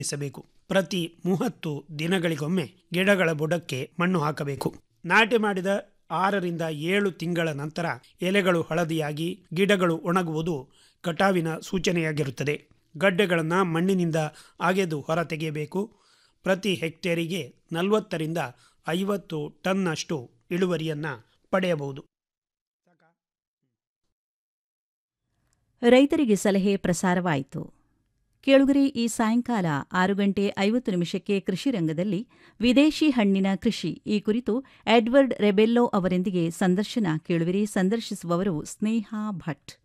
ಬೇಕು ಪ್ರತಿ ಮೂವತ್ತು ದಿನಗಳಿಗೊಮ್ಮೆ ಗಿಡಗಳ ಬುಡಕ್ಕೆ ಮಣ್ಣು ಹಾಕಬೇಕು ನಾಟಿ ಮಾಡಿದ ಆರರಿಂದ ಏಳು ತಿಂಗಳ ನಂತರ ಎಲೆಗಳು ಹಳದಿಯಾಗಿ ಗಿಡಗಳು ಒಣಗುವುದು ಕಟಾವಿನ ಸೂಚನೆಯಾಗಿರುತ್ತದೆ ಗಡ್ಡೆಗಳನ್ನು ಮಣ್ಣಿನಿಂದ ಅಗೆದು ಹೊರತೆಗೆಯಬೇಕು ಪ್ರತಿ ಹೆಕ್ಟೇರಿಗೆ ನಲವತ್ತರಿಂದ ಐವತ್ತು ಟನ್ನಷ್ಟು ಇಳುವರಿಯನ್ನು ಪಡೆಯಬಹುದು ರೈತರಿಗೆ ಸಲಹೆ ಪ್ರಸಾರವಾಯಿತು ಕೇಳುಗರೆ ಈ ಸಾಯಂಕಾಲ ಆರು ಗಂಟೆ ಐವತ್ತು ನಿಮಿಷಕ್ಕೆ ಕೃಷಿ ರಂಗದಲ್ಲಿ ವಿದೇಶಿ ಹಣ್ಣಿನ ಕೃಷಿ ಈ ಕುರಿತು ಎಡ್ವರ್ಡ್ ರೆಬೆಲ್ಲೋ ಅವರೊಂದಿಗೆ ಸಂದರ್ಶನ ಕೇಳುವಿರಿ ಸಂದರ್ಶಿಸುವವರು ಸ್ನೇಹಾ ಭಟ್